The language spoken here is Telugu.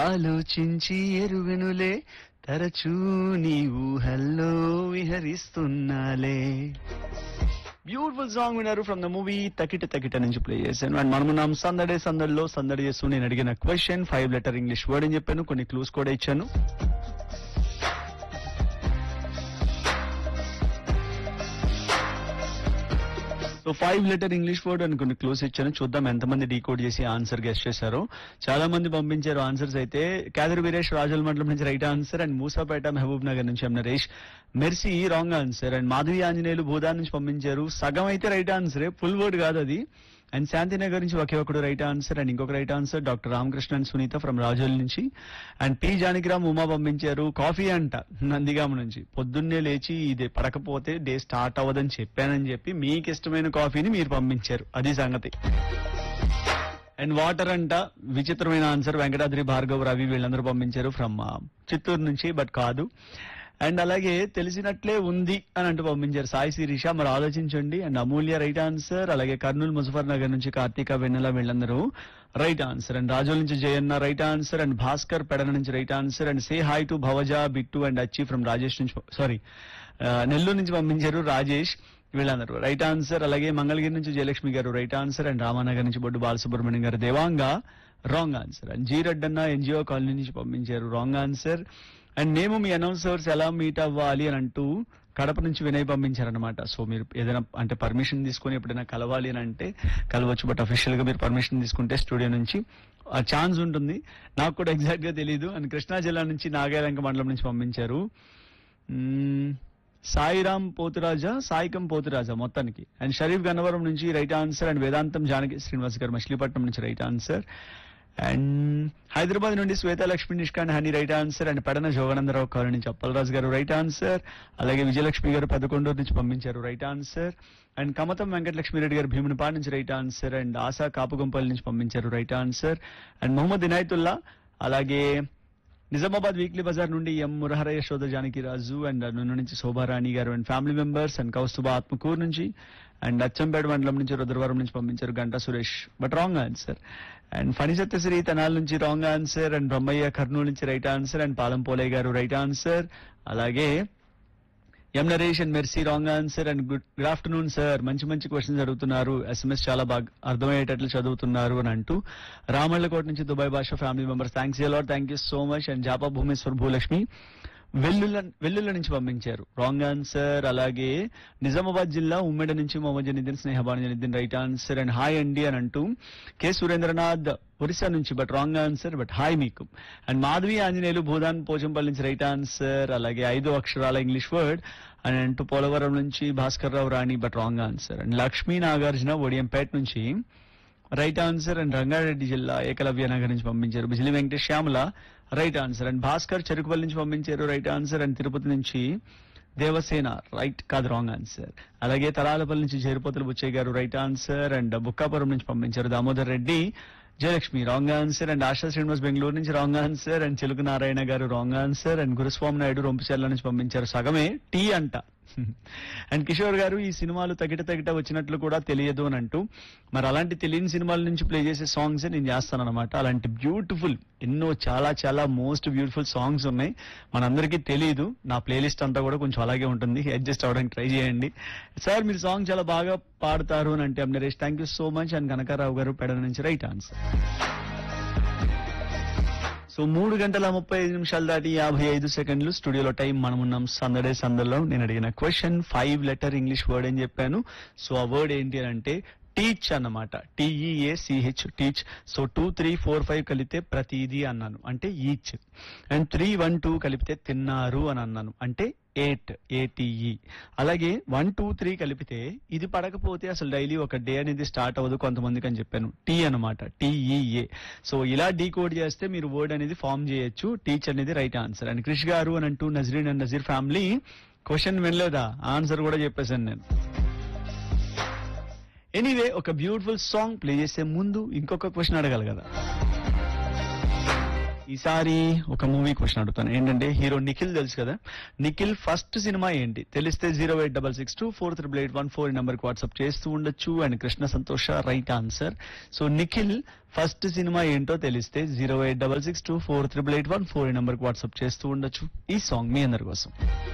ఆలోచించి ఎరుగనులే తరచూ నీ ఊహల్లో విహరిస్తున్నాలే బ్యూటిఫుల్ సాంగ్ విన్నారు from the movie Takita Takita నుంచి ప్లే చేశాను అండ్ మనమున్నాం సందడే సందడిలో సందడి చేస్తూ నేను అడిగిన question five letter English word అని చెప్పాను కొన్ని క్లూస్ కూడా ఇచ్చాను so five letter English word అని కొన్ని క్లూస్ ఇచ్చాను చూద్దాం ఎంతమంది డీకోడ్ చేసి ఆన్సర్ గెస్ట్ చేశారు చాలా మంది పంపించారు ఆన్సర్స్ అయితే కాదర్ వీరేష్ రాజుల మండలం నుంచి right answer and Moosapeta Mahabub Nagar నుంచి M Naresh Mercy wrong answer and Madhavi Anjaneyulu Bhoodan నుంచి పంపించారు సగం అయితే రైట్ ఆన్సరే ఫుల్ వర్డ్ కాదు అది అండ్ శాంతినగర్ నుంచి ఒకే ఒకడు రైట్ ఆన్సర్ అండ్ ఇంకొక right answer doctor Ramakrishna and Sunitha from Razole నుంచి అండ్ పి జానకిరామ్ ఉమా పంపించారు కాఫీ అంట నందిగామ నుంచి పొద్దున్నే లేచి ఇది పడకపోతే డే స్టార్ట్ అవ్వదని చెప్పానని చెప్పి మీకు ఇష్టమైన కాఫీని మీరు పంపించారు అది సంగతి అండ్ వాటర్ అంట విచిత్రమైన ఆన్సర్ వెంకటాద్రి భార్గవ్ రవి వీళ్ళందరూ పంపించారు ఫ్రమ్ చిత్తూరు నుంచి బట్ కాదు అండ్ అలాగే తెలిసినట్లే ఉంది అని అంటూ పంపించారు సాయి శిరీష మరి ఆలోచించండి అండ్ అమూల్య రైట్ ఆన్సర్ అలాగే కర్నూలు ముజఫర్ నగర్ నుంచి కార్తీక వెన్నెల వీళ్ళందరూ రైట్ ఆన్సర్ అండ్ రాజోల్ నుంచి Jayanna right answer and Bhaskar Pedana నుంచి right answer and say hi to Bhavaja Bittu and Acchi from Rajesh నుంచి సారీ నెల్లూరు నుంచి పంపించారు రాజేష్ వీళ్ళందరూ రైట్ ఆన్సర్ అలాగే మంగళగిరి నుంచి జయలక్ష్మి గారు రైట్ ఆన్సర్ అండ్ రామానగర్ నుంచి Boddu Balasubrahmanyam garu Devanga wrong answer and G Reddanna NGO colony నుంచి పంపించారు రాంగ్ ఆన్సర్ అండ్ మేము మీ అనౌన్సర్స్ ఎలా మీట్ అవ్వాలి అని అంటూ కడప నుంచి వినయ్ పంపించారనమాట సో మీరు ఏదైనా అంటే పర్మిషన్ తీసుకొని ఎప్పుడైనా కలవాలి అని అంటే కలవచ్చు బట్ అఫీషియల్ గా మీరు పర్మిషన్ తీసుకుంటే స్టూడియో నుంచి ఆ ఛాన్స్ ఉంటుంది నాకు కూడా ఎగ్జాక్ట్ గా తెలియదు అండ్ కృష్ణా జిల్లా నుంచి నాగాలంక మండలం నుంచి పంపించారు మ్మ్, సాయిరామ్ పోతురాజా సాయికం పోతురాజా మొత్తానికి అండ్ షరీఫ్ గన్నవరం నుంచి రైట్ ఆన్సర్ అండ్ వేదాంతం జానకి శ్రీనివాస్ గారు మచిలీపట్నం నుంచి రైట్ ఆన్సర్ అండ్ హైదరాబాద్ నుండి Swetha Lakshmi Nishkand Honey right answer and Pedana Joganandarao colony నుంచి అప్పలరాజు గారు రైట్ ఆన్సర్ అలాగే విజయలక్ష్మి గారు పదకొండూరు నుంచి పంపించారు right answer and Kamatham Venkatalakshmi Reddy garu Bheemunipadu నుంచి right answer and Asha Kapugumpalli నుంచి పంపించారు right answer and Mohammed Inayatullah అలాగే నిజామాబాద్ వీక్లీ బజార్ నుండి ఎం మురహర యశోద జానకి రాజు అండ్ నన్ను నుంచి Shobharani garu and family members and Kaustubha Atmakur నుంచి అండ్ అచ్చంపేట మండలం నుంచి రుద్రవరం నుంచి పంపించారు Ganta Suresh but wrong answer and Phani Satyasri Tenali నుంచి wrong answer and Brahmaiah Kurnool నుంచి right answer and Palam Polaiah garu right answer అలాగే M Naresh and Mercy wrong answer and good good afternoon sir మంచి మంచి క్వశ్చన్స్ అడుగుతున్నారు ఎస్ఎంఎస్ చాలా బాగా అర్థమయ్యేటట్లు చదువుతున్నారు అని అంటూ రామళ్ళకోట నుంచి Dubai Basha family members thanks లాడ్ thank you so much and Japa Bhumeshwar Bhulakshmi Vellula Vellula నుంచి పంపించారు రాంగ్ ఆన్సర్ అలాగే నిజామాబాద్ జిల్లా ఉమ్మడి నుంచి Mohammed Janiddin Snehabanu Janiddin right answer and hi అండి అని అంటూ కె సురేంద్రనాథ్ ఒరిస్సా నుంచి but wrong answer but hi మీకు అండ్ మాధవి ఆంజనేయులు భూదాన్ పోచంపల్లి నుంచి రైట్ ఆన్సర్ అలాగే ఐదు అక్షరాల ఇంగ్లీష్ వర్డ్ అండ్ అంటూ పోలవరం నుంచి Bhaskar Rao Rani but wrong answer and Lakshmi Nagarjuna Odiyampeta నుంచి రైట్ ఆన్సర్ అండ్ రంగారెడ్డి జిల్లా ఏకలవ్య నగర్ నుంచి పంపించారు Bijili Venkatesh Shyamala right answer and Bhaskar Cherukupalli నుంచి పంపించారు రైట్ ఆన్సర్ అండ్ తిరుపతి నుంచి దేవసేన రైట్ కాదు రాంగ్ ఆన్సర్ అలాగే తలాలపల్లి నుంచి చేరుపోతుల బుచ్చయ్య గారు రైట్ ఆన్సర్ అండ్ బుక్కాపురం నుంచి పంపించారు Damodar Reddy Jayalakshmi wrong answer and Asha Srinivas Bengaluru నుంచి wrong answer and Chiluku Narayana garu wrong answer and Guruswamy Naidu Rompicherla నుంచి పంపించారు సగమే టీ అంట అండ్ కిషోర్ గారు ఈ సినిమాలు తగిట తగిట వచ్చినట్లు కూడా తెలియదు అని అంటూ మరి అలాంటి తెలియని సినిమాల నుంచి ప్లే చేసే సాంగ్స్ నేను చేస్తాను అనమాట అలాంటి బ్యూటిఫుల్ ఎన్నో చాలా చాలా మోస్ట్ బ్యూటిఫుల్ సాంగ్స్ ఉన్నాయి మనందరికీ తెలియదు నా ప్లేలిస్ట్ అంతా కూడా కొంచెం అలాగే ఉంటుంది అడ్జస్ట్ అవ్వడానికి ట్రై చేయండి సార్ మీరు సాంగ్ చాలా బాగా పాడతారు అని అంటే Naresh thank you so much and Kanakarao garu Peda నుంచి రైట్ ఆన్సర్ సో మూడు గంటల ముప్పై ఐదు నిమిషాలు దాటి యాభై ఐదు సెకండ్లు స్టూడియోలో టైం మనం ఉన్నాం సందడే సందర్లో నేను అడిగిన question five letter English word అని చెప్పాను సో ఆ వర్డ్ ఏంటి అని అంటే టీచ్ అన్నమాట T E A C H teach so two three four five కలిపితే ప్రతిదీ అన్నాను అంటే each and three one two కలిపితే తిన్నారు అని అన్నాను అంటే ఎయిట్ ఏటీఈ అలాగే వన్ టూ త్రీ కలిపితే ఇది పడకపోతే అసలు డైలీ ఒక డే అనేది స్టార్ట్ అవ్వదు కొంతమందికి అని చెప్పాను టీ అనమాట టీఈఏ సో ఇలా డీకోడ్ చేస్తే మీరు వర్డ్ అనేది ఫామ్ చేయొచ్చు టీచ్ అనేది రైట్ ఆన్సర్ అండ్ క్రిష్ గారు అని అంటూ Nazreen and Nazeer family question వినలేదా ఆన్సర్ కూడా చెప్పేశాను నేను ఎనీవే ఒక బ్యూటిఫుల్ సాంగ్ ప్లే చేసే ముందు ఇంకొక క్వశ్చన్ అడగాలి కదా ఈసారి ఒక మూవీ క్వశ్చన్ అడుగుతాను ఏంటంటే హీరో నిఖిల్ తెలుసు కదా నిఖిల్ ఫస్ట్ సినిమా ఏంటి తెలిస్తే zero eight double six two four triple eight one four number కి వాట్సాప్ చేస్తూ ఉండొచ్చు and Krishna Santosha right answer so Nikhil first cinema ఏంటో తెలిస్తే zero eight double six two four triple eight one four number కి వాట్సాప్ చేస్తూ ఉండొచ్చు ఈ సాంగ్ మీ అందరి కోసం